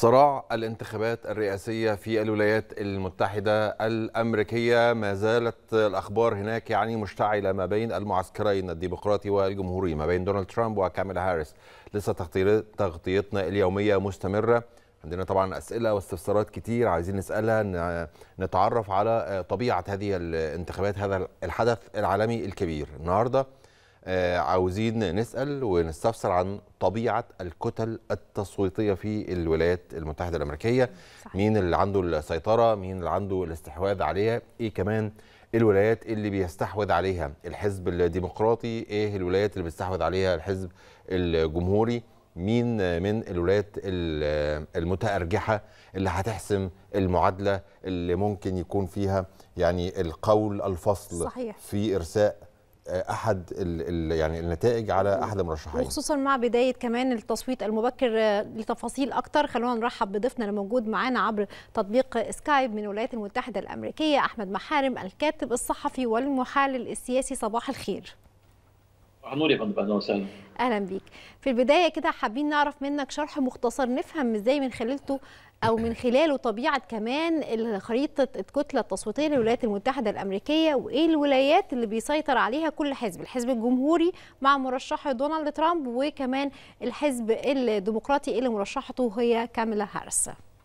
صراع الانتخابات الرئاسية في الولايات المتحدة الأمريكية ما زالت الأخبار هناك يعني مشتعلة ما بين المعسكرين الديمقراطي والجمهوري ما بين دونالد ترامب وكاميلا هاريس لسه تغطيتنا اليومية مستمرة عندنا طبعا أسئلة واستفسارات كتير عايزين نسألها نتعرف على طبيعة هذه الانتخابات هذا الحدث العالمي الكبير النهارده عاوزين نسأل ونستفسر عن طبيعة الكتل التصويتية في الولايات المتحدة الأمريكية صحيح. مين اللي عنده السيطرة مين اللي عنده الاستحواذ عليها إيه كمان الولايات اللي بيستحوذ عليها الحزب الديمقراطي إيه الولايات اللي بيستحوذ عليها الحزب الجمهوري مين من الولايات المتأرجحة اللي هتحسم المعادلة اللي ممكن يكون فيها يعني القول الفصل صحيح. في إرساء احد ال ال يعني النتائج على احد المرشحين وخصوصا مع بدايه كمان التصويت المبكر لتفاصيل اكتر خلونا نرحب بضيفنا اللي موجود معانا عبر تطبيق سكايب من الولايات المتحده الامريكيه احمد محارم الكاتب الصحفي والمحلل السياسي صباح الخير نور يا فندم اهلا وسهلا اهلا بيك في البدايه كده حابين نعرف منك شرح مختصر نفهم ازاي من خلالته او من خلاله طبيعه كمان خريطه الكتله التصويتيه للولايات المتحده الامريكيه وايه الولايات اللي بيسيطر عليها كل حزب الحزب الجمهوري مع مرشحه دونالد ترامب وكمان الحزب الديمقراطي اللي مرشحته هي كاميلا هاريس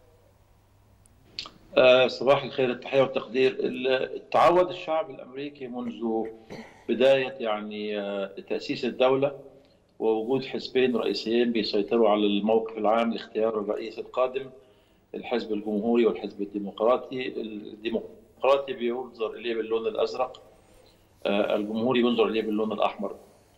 آه صباح الخير التحيه والتقدير تعود الشعب الامريكي منذ بدايه يعني آه تاسيس الدوله ووجود حزبين رئيسيين بيسيطروا على الموقف العام لاختيار الرئيس القادم الحزب الجمهوري والحزب الديمقراطي الديمقراطي بينظر اليه باللون الازرق الجمهوري ينظر اليه باللون الاحمر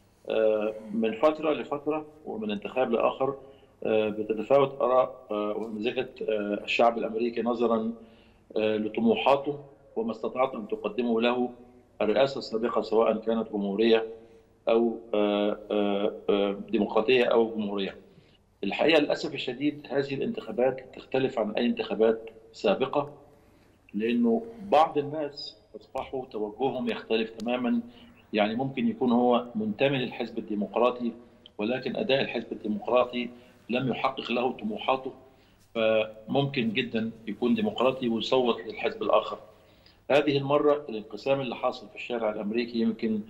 من فتره لفتره ومن انتخاب لاخر بتتفاوت اراء ومزجه الشعب الامريكي نظرا لطموحاته وما استطاعت ان تقدمه له الرئاسه السابقه سواء كانت جمهوريه او ديمقراطيه او جمهوريه. الحقيقه للاسف الشديد هذه الانتخابات تختلف عن اي انتخابات سابقه لانه بعض الناس اصبحوا توجههم يختلف تماما يعني ممكن يكون هو منتمي للحزب الديمقراطي ولكن اداء الحزب الديمقراطي لم يحقق له طموحاته فممكن جدا يكون ديمقراطي ويصوت للحزب الاخر. هذه المره الانقسام اللي حاصل في الشارع الامريكي يمكن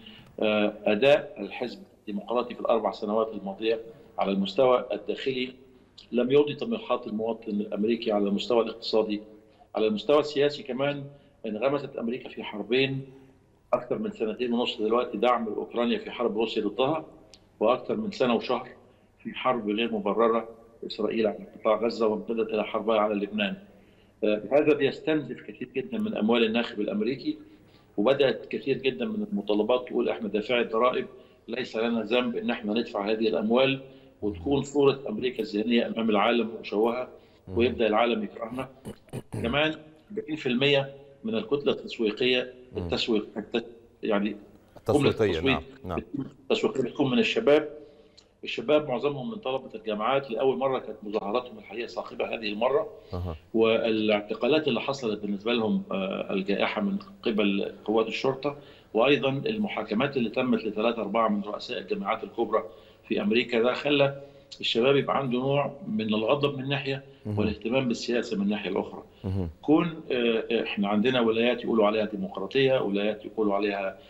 اداء الحزب الديمقراطي في الاربع سنوات الماضيه على المستوى الداخلي لم يرضي طموحات المواطن الامريكي على المستوى الاقتصادي على المستوى السياسي كمان انغمست امريكا في حربين اكثر من سنتين ونص دلوقتي دعم اوكرانيا في حرب روسيا ضدها واكثر من سنه وشهر في حرب غير مبرره اسرائيل على قطاع غزه وامتدت الى حربها على لبنان. هذا بيستنزف كثير جدا من اموال الناخب الامريكي وبدات كثير جدا من المطالبات تقول احنا دافعي الضرائب ليس لنا ذنب ان احنا ندفع هذه الاموال وتكون صوره امريكا الذهنيه امام العالم مشوهه ويبدا العالم يكرهنا. كمان 40% من الكتله التسويقيه التسويق يعني التسويقيه نعم نعم التسويقيه بتكون من الشباب الشباب معظمهم من طلبه الجامعات لاول مره كانت مظاهراتهم الحقيقه صاخبه هذه المره أه. والاعتقالات اللي حصلت بالنسبه لهم الجائحه من قبل قوات الشرطه وايضا المحاكمات اللي تمت لثلاثه اربعه من رؤساء الجامعات الكبرى في امريكا ده خلى الشباب يبقى عنده نوع من الغضب من ناحيه والاهتمام بالسياسه من الناحيه الاخرى. كون احنا عندنا ولايات يقولوا عليها ديمقراطيه، ولايات يقولوا عليها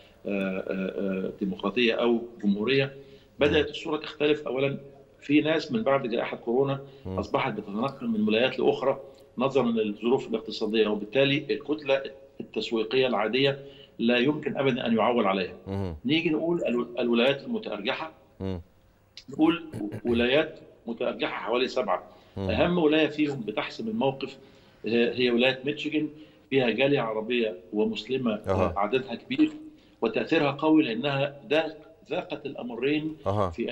ديمقراطيه او جمهوريه بدات الصوره تختلف اولا في ناس من بعد جائحه كورونا اصبحت بتتنقل من ولايات لاخرى نظرا للظروف الاقتصاديه وبالتالي الكتله التسويقيه العاديه لا يمكن ابدا ان يعول عليها. نيجي نقول الولايات المتارجحه نقول ولايات متارجحه حوالي سبعه. اهم ولايه فيهم بتحسم الموقف هي ولايه ميشيغان فيها جاليه عربيه ومسلمه أه. عددها كبير وتاثيرها قوي لانها ده ذاقت الامرين أه. في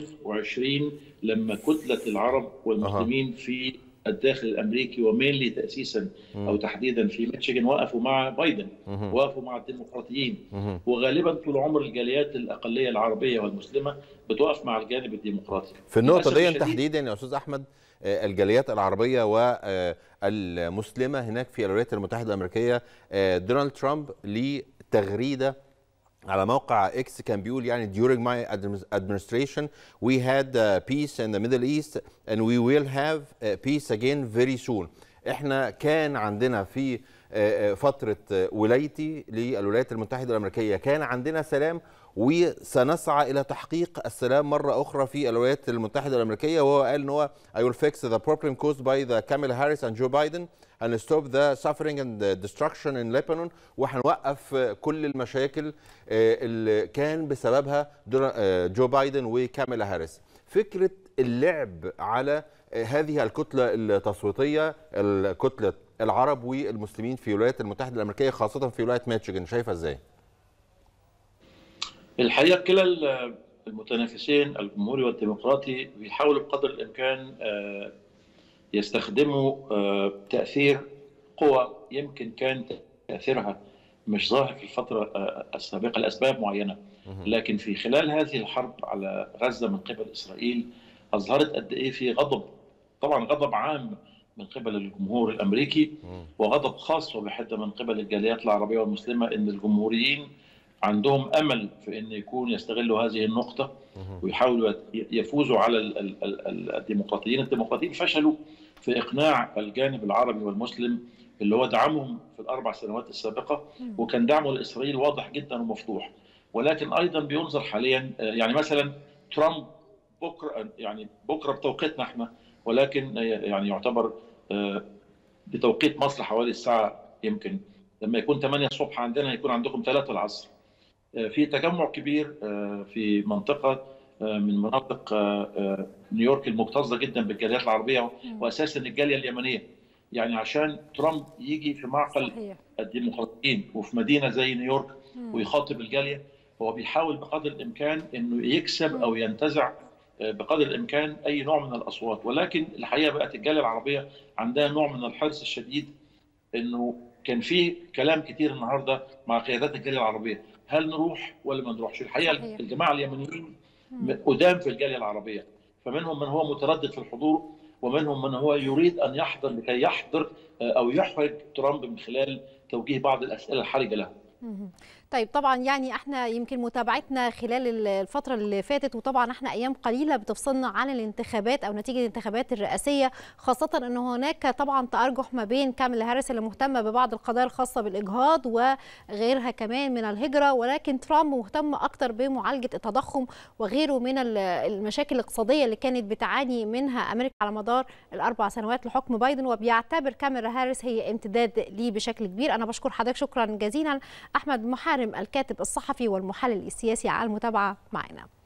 2020 لما كتله العرب والمسلمين أه. في الداخل الامريكي ومينلي تاسيسا او تحديدا في ميشيغان وقفوا مع بايدن مه. وقفوا مع الديمقراطيين مه. وغالبا طول عمر الجاليات الاقليه العربيه والمسلمه بتقف مع الجانب الديمقراطي في النقطه للأسف دي الشديد- تحديدا يا استاذ احمد آه، الجاليات العربيه والمسلمه هناك في الولايات المتحده الامريكيه آه، دونالد ترامب ليه تغريده على موقع اكس كان بيقول يعني during my administration we had uh, peace in the Middle East and we will have uh, peace again very soon احنا كان عندنا في فترة ولايتي للولايات المتحدة الأمريكية كان عندنا سلام وسنسعى إلى تحقيق السلام مرة أخرى في الولايات المتحدة الأمريكية وهو قال إن هو I will fix the problem caused by the Kamala Harris and Joe Biden and stop the suffering and the destruction in Lebanon وهنوقف كل المشاكل اللي كان بسببها جو بايدن وكاميلا هاريس فكرة اللعب على هذه الكتلة التصويتية الكتلة العرب والمسلمين في الولايات المتحدة الأمريكية خاصة في ولاية ميشيغان شايفها ازاي؟ الحقيقة كلا المتنافسين الجمهوري والديمقراطي بيحاولوا بقدر الإمكان يستخدموا تأثير قوى يمكن كان تأثيرها مش ظاهر في الفترة السابقة لأسباب معينة لكن في خلال هذه الحرب على غزة من قبل إسرائيل أظهرت قد إيه في غضب طبعا غضب عام من قبل الجمهور الامريكي وغضب خاص وبحده من قبل الجاليات العربيه والمسلمه ان الجمهوريين عندهم امل في ان يكون يستغلوا هذه النقطه ويحاولوا يفوزوا على الديمقراطيين، الديمقراطيين فشلوا في اقناع الجانب العربي والمسلم اللي هو دعمهم في الاربع سنوات السابقه وكان دعمه لاسرائيل واضح جدا ومفتوح ولكن ايضا بينظر حاليا يعني مثلا ترامب بكره يعني بكره بتوقيتنا احنا ولكن يعني يعتبر بتوقيت مصر حوالي الساعة يمكن لما يكون 8 الصبح عندنا يكون عندكم 3 العصر في تجمع كبير في منطقة من مناطق نيويورك المكتظة جدا بالجاليات العربية وأساسا الجالية اليمنية يعني عشان ترامب يجي في معقل الديمقراطيين وفي مدينة زي نيويورك ويخاطب الجالية هو بيحاول بقدر الإمكان أنه يكسب أو ينتزع بقدر الامكان اي نوع من الاصوات ولكن الحقيقه بقت الجاليه العربيه عندها نوع من الحرص الشديد انه كان في كلام كتير النهارده مع قيادات الجاليه العربيه هل نروح ولا ما نروحش الحقيقه الجماعه اليمنيين قدام في الجاليه العربيه فمنهم من هو متردد في الحضور ومنهم من هو يريد ان يحضر لكي يحضر او يحرج ترامب من خلال توجيه بعض الاسئله الحرجه له طيب طبعا يعني احنا يمكن متابعتنا خلال الفتره اللي فاتت وطبعا احنا ايام قليله بتفصلنا عن الانتخابات او نتيجه الانتخابات الرئاسيه خاصه ان هناك طبعا تارجح ما بين كاميلا هاريس اللي مهتمه ببعض القضايا الخاصه بالاجهاض وغيرها كمان من الهجره ولكن ترامب مهتم اكتر بمعالجه التضخم وغيره من المشاكل الاقتصاديه اللي كانت بتعاني منها امريكا على مدار الاربع سنوات لحكم بايدن وبيعتبر كاميلا هاريس هي امتداد ليه بشكل كبير انا بشكر حضرتك شكرا جزيلا احمد محارم الكاتب الصحفي والمحلل السياسي على المتابعه معنا